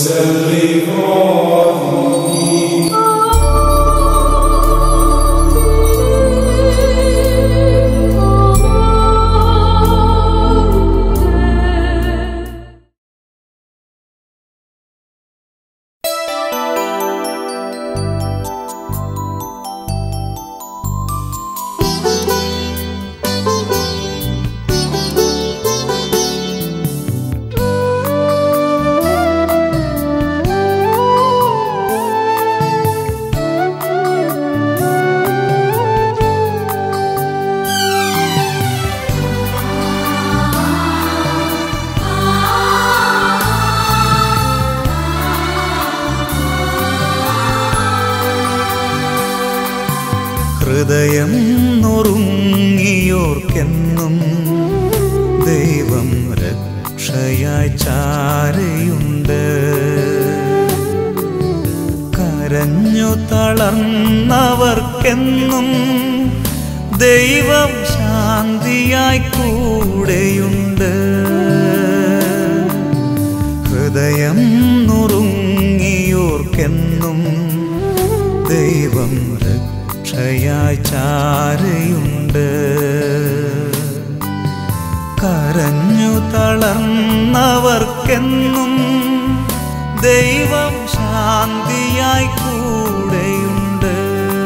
ഹൃദയം നുറുങ്ങിയോർക്കെന്നും ദൈവം രക്ഷയായി ചാരയുണ്ട് കരഞ്ഞു തളർന്നവർക്കെന്നും ദൈവം ശാന്തിയായി കൂടെയുണ്ട് ഹൃദയം നുറുങ്ങിയോർക്കെന്നും ദൈവം രക്ഷയായി ചാരയുണ്ട് കരഞ്ഞു തളർന്നവർക്കെന്നും ദൈവം ശാന്തിയായി കൂടെയുണ്ട്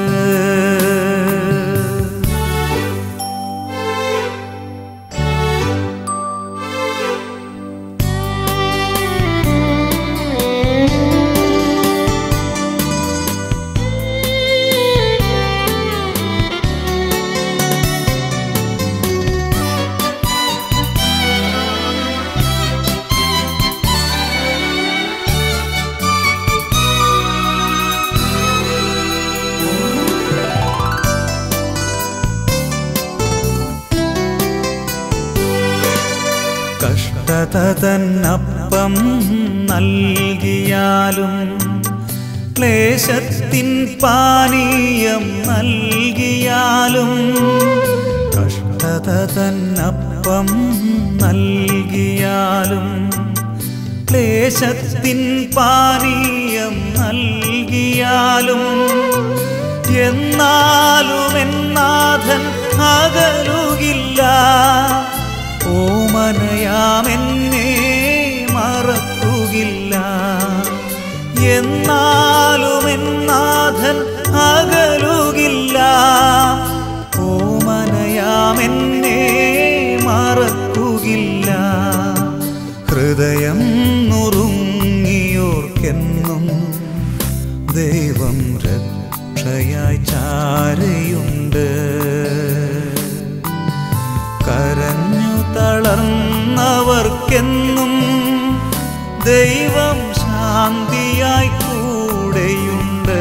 കഷ്ടത തന്നപ്പം നൽകിയാലും ക്ലേശത്തിൻ പാനീയം നൽകിയാലും കഷ്ടത തന്നപ്പം നൽകിയാലും ക്ലേശത്തിൻ പാനീയം നൽകിയാലും എന്നാലും എന്നാഥൻ അകലുകില്ല ഓമനയാമെന്നെ മറക്കുകില്ല എന്നാലും എന്നാഥൻ അകലുകില്ല ഓമനയാമെന്നെ മറക്കുകില്ല ഹൃദയം നുറുങ്ങിയോർക്കെന്നും ദൈവം രക്ഷയായി ചാരയുണ്ട് കരഞ്ഞു തളർന്നവർക്കെന്നും ദൈവം ശാന്തിയായി കൂടെയുണ്ട്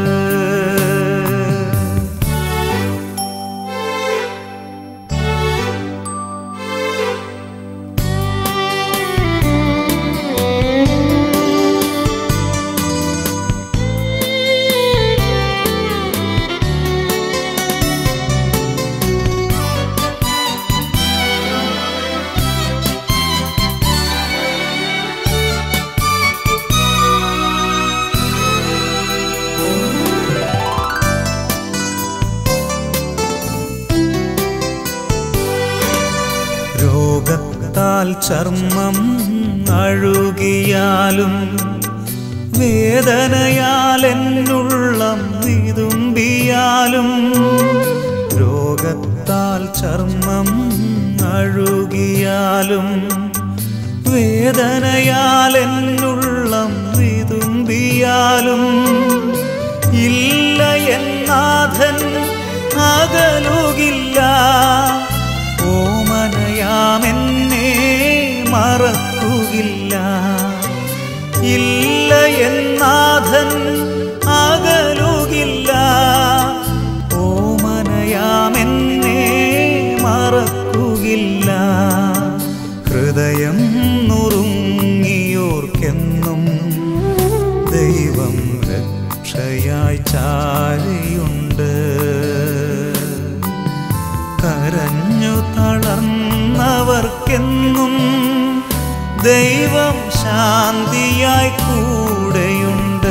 രോഗത്താൽ ചർമ്മം അഴുകിയാലും വേദനയാൽ എന്നുള്ളം വിതുമ്പിയാലും രോഗത്താൽ ചർമ്മം അഴുകിയാലും വേദനയാൽ എന്നുള്ളം വിതുമ്പിയാലും ഇല്ല എന്നാഥൻ അകലുകില്ല ഓമനയാമെന്നെ മറക്കുകില്ല ഇല്ല എന്നാഥൻ അകലുകില്ല ഓമനയാമെന്നെ മറക്കുകില്ല ഹൃദയം നുറുങ്ങിയോർക്കെന്നും ദൈവം രക്ഷയായി ചാരിയുണ്ട് കരഞ്ഞു തളർന്നവർക്കെന്നും ദൈവം ശാന്തിയായി കൂടെയുണ്ട്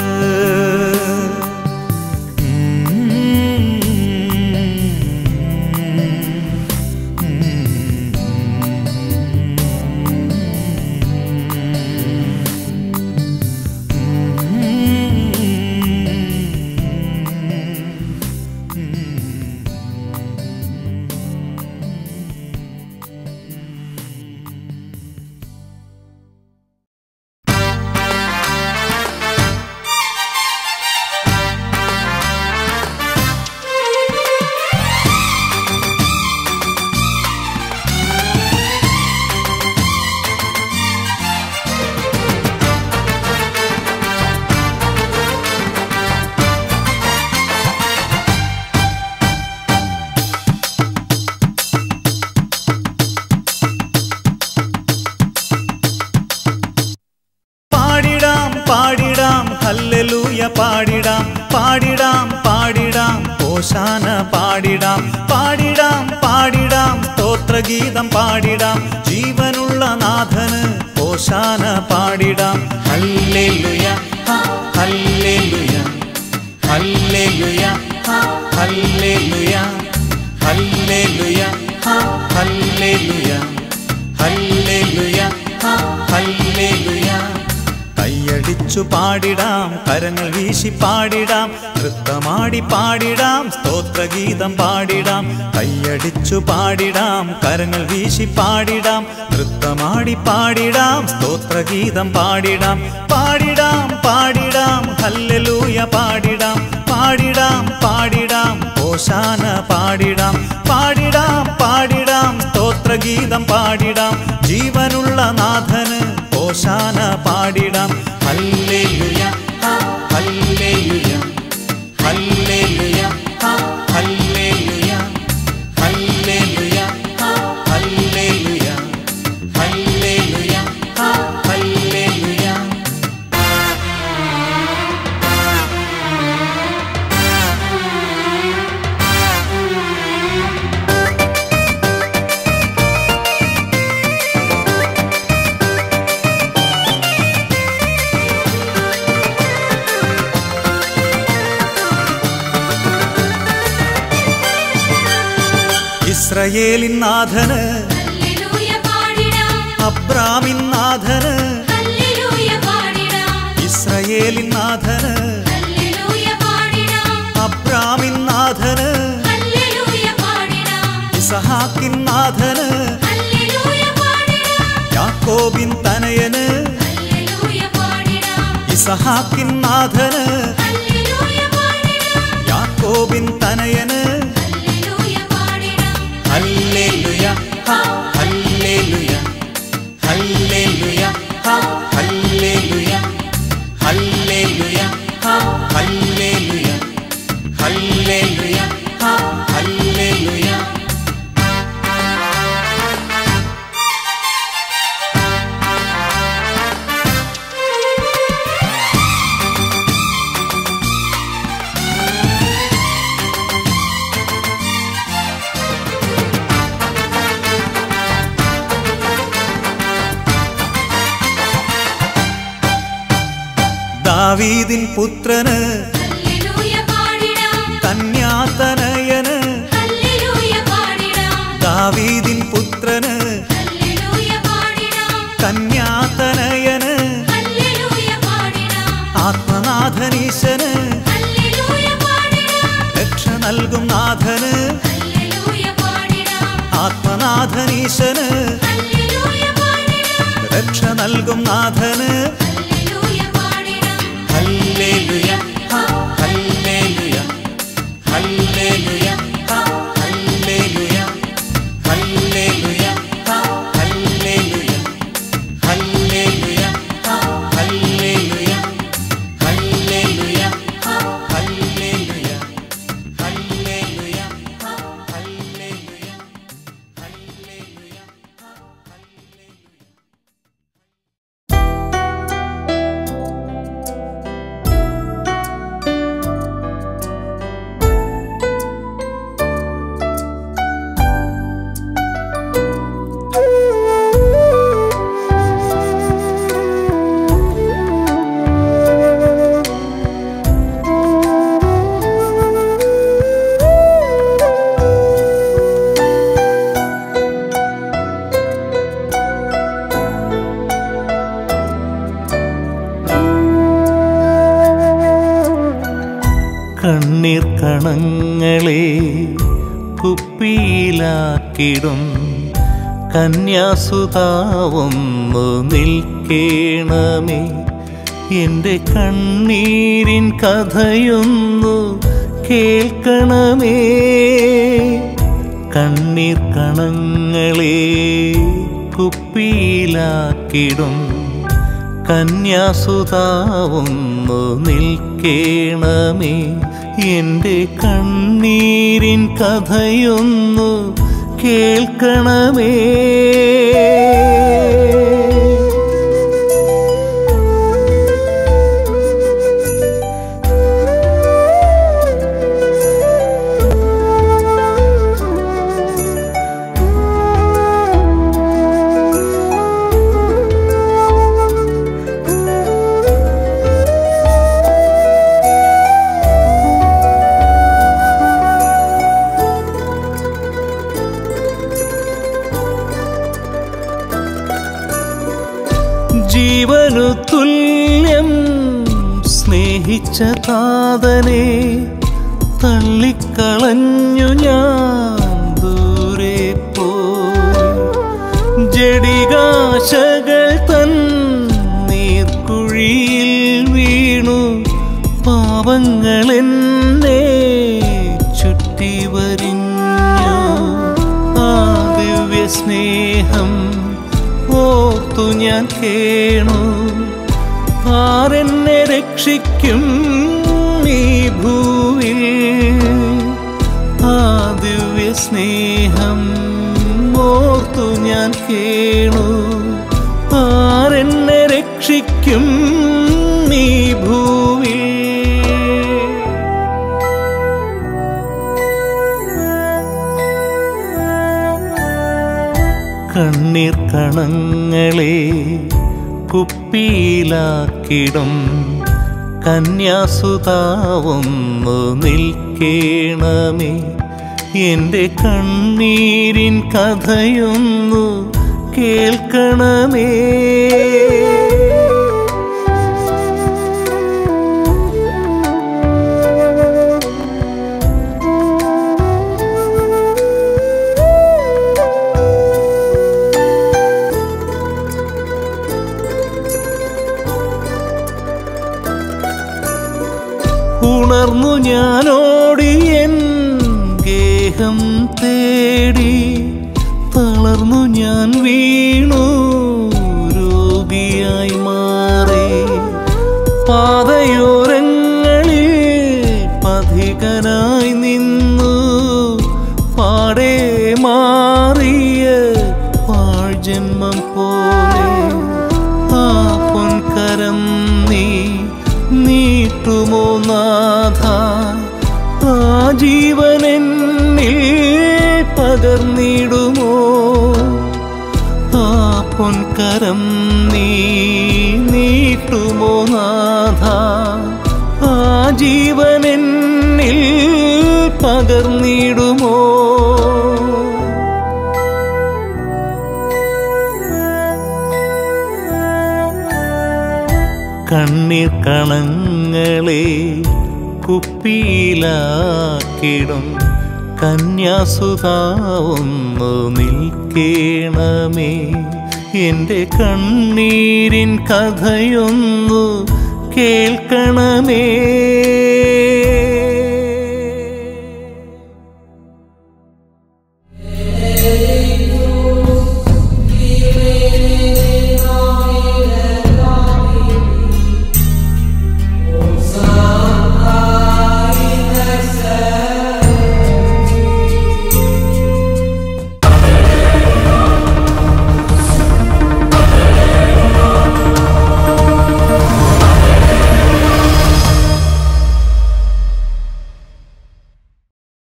പാടിടാം പാടിടാം ഹല്ലേലൂയ പാടിടാം പാടിടാം പാടിടാം ഓശാന പാടിടാം പാടിടാം പാടിടാം സ്തോത്രഗീതം പാടിടാം ജീവനുള്ള നാഥന് ഓശാന പാടിടാം ഹല്ലേലൂയ ഹ, ഹല്ലേലൂയ ഹല്ലേലൂയ ഹ, ഹല്ലേലൂയ ഹല്ലേലൂയ ഹ, ഹല്ലേലൂയ ഹല്ലേലൂയ ഹ, ഹല്ലേലൂയ കൈയടിച്ചു പാടിടാം കരങ്ങൾ വീശി പാടിടാം നൃത്തമാടി പാടിടാം സ്തോത്രഗീതം പാടിടാം കൈയടിച്ചു പാടിടാം കരങ്ങൾ വീശി പാടിടാം നൃത്തമാടി പാടിടാം സ്തോത്രഗീതം പാടിടാം പാടിടാം പാടിടാം ഹല്ലേലൂയ പാടിടാം പാടിടാം പാടിടാം ഓശാന പാടിടാം പാടിടാം പാടിടാം സ്തോത്രഗീതം പാടിടാം ജീവനുള്ള നാഥന് ഓശാന പാടിടാം ഹല്ലേലൂയ ഹ, ഹല്ലേലൂയ ഹല്ലേലൂയ ഹ, ഹല്ലേലൂയ ഹല്ലേലൂയ ഹ, ഹല്ലേലൂയ ഹല്ലേലൂയ ഹ, ഹല്ലേലൂയ ഇസ്രയേലിൻ നാഥന് ഹല്ലേലൂയ പാടിടാം അബ്രാമിൻ നാഥന് ഹല്ലേലൂയ പാടിടാം ഇസ്രയേലിൻ നാഥന് ഹല്ലേലൂയ പാടിടാം അബ്രാമിൻ നാഥന് ഹല്ലേലൂയ പാടിടാം ഇസഹാക്കിൻ നാഥന് ഹല്ലേലൂയ പാടിടാം യാക്കോബിൻ തനയന് ഹല്ലേലൂയ പാടിടാം ഇസഹാക്കിൻ നാഥന് ഹല്ലേലൂയ പാടിടാം യാക്കോബിൻ തനയന് ഹല്ലേലൂയ പാടിടാം ഹല്ലേലൂയ ഹ, ഹല്ലേലൂയ ഹല്ലേലൂയ ഹ, ഹല്ലേലൂയ ഹല്ലേലൂയ ഹ, ഹല്ലേലൂയ ഹല്ലേലൂയ ഹ, ഹല്ലേലൂയ ദാവീദിൻ പുത്രന് ഹല്ലേലൂയ പാടിടാം കന്യാതനയന് ഹല്ലേലൂയ പാടിടാം ദാവീദിൻ പുത്രന് ഹല്ലേലൂയ പാടിടാം കന്യാതനയന് ഹല്ലേലൂയ പാടിടാം ആത്മനാഥനീശന് ഹല്ലേലൂയ പാടിടാം രക്ഷ നൽകും നാഥന് ഹല്ലേലൂയ പാടിടാം ആത്മനാഥനീശന് ഹല്ലേലൂയ പാടിടാം രക്ഷ നൽകും നാഥന് ഹല്ലേലൂയ പാടിടാം ഹല്ലേലൂയ ഹ, ഹല്ലേലൂയ ഹല്ലേലൂയ ഹ, ഹല്ലേലൂയ ഹല്ലേലൂയ ഹ, ഹല്ലേലൂയ ഹല്ലേലൂയ ഹ, ഹല്ലേലൂയ ഹല്ലേലൂയ ഹ, ഹല്ലേലൂയ ഹല്ലേലൂയ ഹ, ഹല്ലേലൂയ ഹല്ലേലൂയ ഹ, ഹല്ലേലൂയ കണ്ണീർ കണങ്ങളെ കുപ്പിയിലാക്കിടും കന്യാസുതാവൊന്നു നിൽക്കേണമേ എൻ്റെ കണ്ണീരിൻ കഥയൊന്നു കേൾക്കണമേ കണ്ണീർ കണങ്ങളെ കുപ്പിയിലാക്കിടും കന്യാസുതാവൊന്നു നിൽക്കേണമേ എൻ്റെ കണ്ണീരിൻ കഥയൊന്നു കേൾക്കണമേ ജീവനു തുല്യം സ്നേഹിച്ച താതനെ തള്ളിക്കളഞ്ഞു ഞാൻ ദൂരെ പോയി ജഡികാശകൾ തൻ നീർക്കുഴിയിൽ വീണു പാവങ്ങളെന്നെ ചുറ്റി വരിഞ്ഞു ആ ദിവ്യ സ്നേഹം ഓർത്തു ഞാൻ കേണു ആരെന്നെ രക്ഷിക്കും ഈ ഭൂവിൽ ആ ദിവ്യ സ്നേഹം ഓർത്തു ഞാൻ കേണു ആരെന്നെ രക്ഷിക്കും ഈ ഭൂവിൽ കണ്ണീർ കണങ്ങളെ കുപ്പിയിലാക്കിടും കന്യാസുതാവൊന്നു നിൽക്കേണമേ എൻ്റെ കണ്ണീരിൻ കഥയൊന്നു കേൾക്കണമേ ഉണർന്നു ഞാനോടി എൻ ഗേഹം തേടി തളർന്നു ഞാൻ വീണു രോഗിയായി മാറി പാതയോരങ്ങളിൽ പഥികനായി നിന്നു പാടെ മാറിയ പാഴ്ജന്മം പോലെ ആ പൊൻകരം നീ നീട്ടുമോ നാഥ ആ ജീവനെന്നിൽ പകർന്നിടുമോ ആ പൊൻകരം നീ നീട്ടുമോ നാഥ ആ ജീവനെന്നിൽ പകർന്നിടുമോ കണ്ണീർ കണങ്ങളെ കുപ്പിയിലാക്കിടും കന്യാസുതാവൊന്നു നിൽക്കേണമേ എൻ്റെ കണ്ണീരിൻ കഥയൊന്നു കേൾക്കണമേ